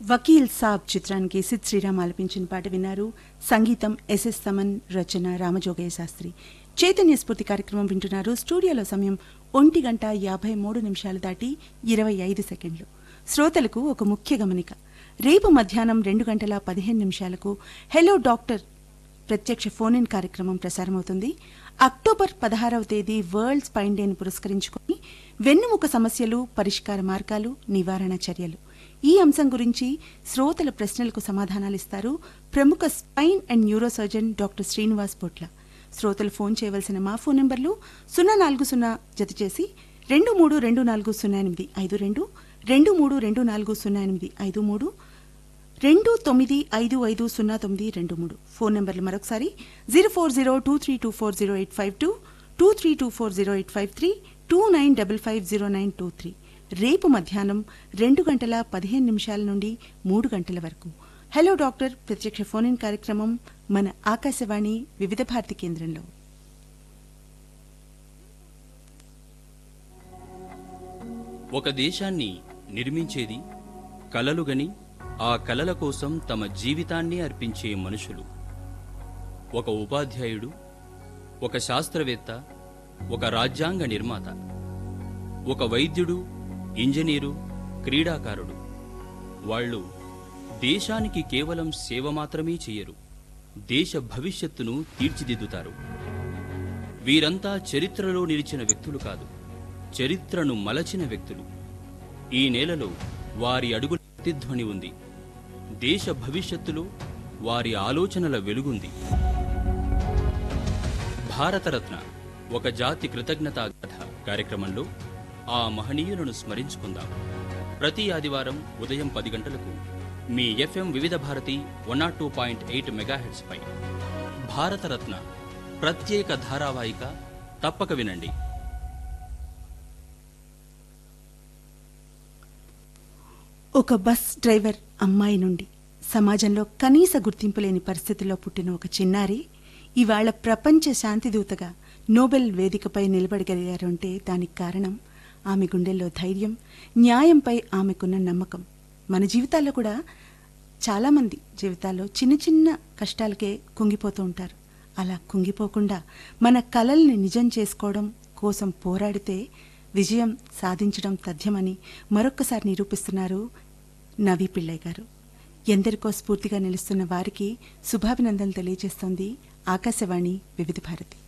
వకీల్ సాబ్ చిత్రానికి సిద్ శ్రీరామ్ ఆలపించిన పాట విన్నారు సంగీతం ఎస్ఎస్ తమన్ రచన రామజోగయ్య శాస్త్రి చైతన్య స్ఫూర్తి కార్యక్రమం వింటున్నారు స్టూడియోలో సమయం ఒంటి గంట యాభై మూడు నిమిషాలు దాటి ఇరవై ఐదు సెకండ్లు శ్రోతలకు ఒక ముఖ్య గమనిక రేపు మధ్యాహ్నం రెండు గంటల పదిహేను నిమిషాలకు హెలో డాక్టర్ ప్రత్యక్ష ఫోన్ ఇన్ కార్యక్రమం ప్రసారమవుతుంది అక్టోబర్ పదహారవ తేదీ వరల్డ్ స్పైన్ డేను పురస్కరించుకొని వెన్నుముక సమస్యలు పరిష్కార మార్గాలు నివారణ చర్యలు ఈ అంశం గురించి శ్రోతల ప్రశ్నలకు సమాధానాలిస్తారు ప్రముఖ spine and neuro surgeon doctor Srinivas Potla శ్రోతలు ఫోన్ చేయవలసిన మా ఫోన్ నెంబర్లు సున్నా నాలుగు సున్నా జత చేసి రెండు మూడు రెండు నాలుగు సున్నా ఎనిమిది ఐదు రెండు రెండు మూడు రెండు నాలుగు సున్నా ఎనిమిది ఐదు మూడు రెండు తొమ్మిది ఐదు ఐదు సున్నా తొమ్మిది రెండు మూడు ఫోన్ నెంబర్లు మరొకసారి zero four zero two three two four zero eight five two two three two four zero eight five three two nine double five zero nine two three రేపు మధ్యాహ్నం రెండు గంటల పదిహేను నిమిషాల నుండి మూడు గంటల వరకు హలో డాక్టర్ ప్రత్యక్ష ఫోన్ ఇన్ కార్యక్రమం మన ఆకాశవాణి వివిధ భారతి కేంద్రంలో ఒక దేశాన్ని నిర్మించేది కలలుగని ఆ కలల కోసం తమ జీవితాన్ని అర్పించే మనుషులు ఒక ఉపాధ్యాయుడు ఒక శాస్త్రవేత్త ఒక రాజ్యాంగ నిర్మాత ఒక వైద్యుడు ఇంజనీరు క్రీడాకారుడు వాళ్ళు దేశానికి కేవలం సేవ మాత్రమే చేయరు దేశ భవిష్యత్తును తీర్చిదిద్దుతారు వీరంతా చరిత్రలో నిలిచిన వ్యక్తులు కాదు చరిత్రను మలచిన వ్యక్తులు ఈ నేలలో వారి అడుగుల ప్రతిధ్వని ఉంది దేశ భవిష్యత్తులో వారి ఆలోచనల వెలుగుంది భారతరత్న ఒక జాతి కృతజ్ఞతా కథ కార్యక్రమంలో ఆ మహనీయులను స్మరించుకుందాం ప్రతి ఆదివారం ఉదయం పది గంటలకు మీ FM Vividh Bharati one nought two point eight megahertz పై భారతరత్న ప్రత్యేక ధారావాహిక తప్పక వినండి ఒక బస్ డ్రైవర్ అమ్మాయి నుండి సమాజంలో కనీస గుర్తింపు లేని పరిస్థితిలో పుట్టిన ఒక చిన్నారి ఇవాళ ప్రపంచ శాంతిదూతగా నోబెల్ వేదికపై నిలబడగలిగారు అంటే దానికి కారణం ఆమె గుండెల్లో ధైర్యం న్యాయంపై ఆమెకున్న నమ్మకం మన జీవితాల్లో కూడా చాలామంది జీవితాల్లో చిన్న చిన్న కష్టాలకే కుంగిపోతూ ఉంటారు అలా కుంగిపోకుండా మన కలల్ని నిజం చేసుకోవడం కోసం పోరాడితే విజయం సాధించడం తథ్యమని మరొక్కసారి నిరూపిస్తున్నారు నవీ పిళ్ళయ్య గారు ఎందరికో స్ఫూర్తిగా నిలుస్తున్న వారికి శుభాభినందనలు తెలియజేస్తోంది ఆకాశవాణి వివిధ భారతి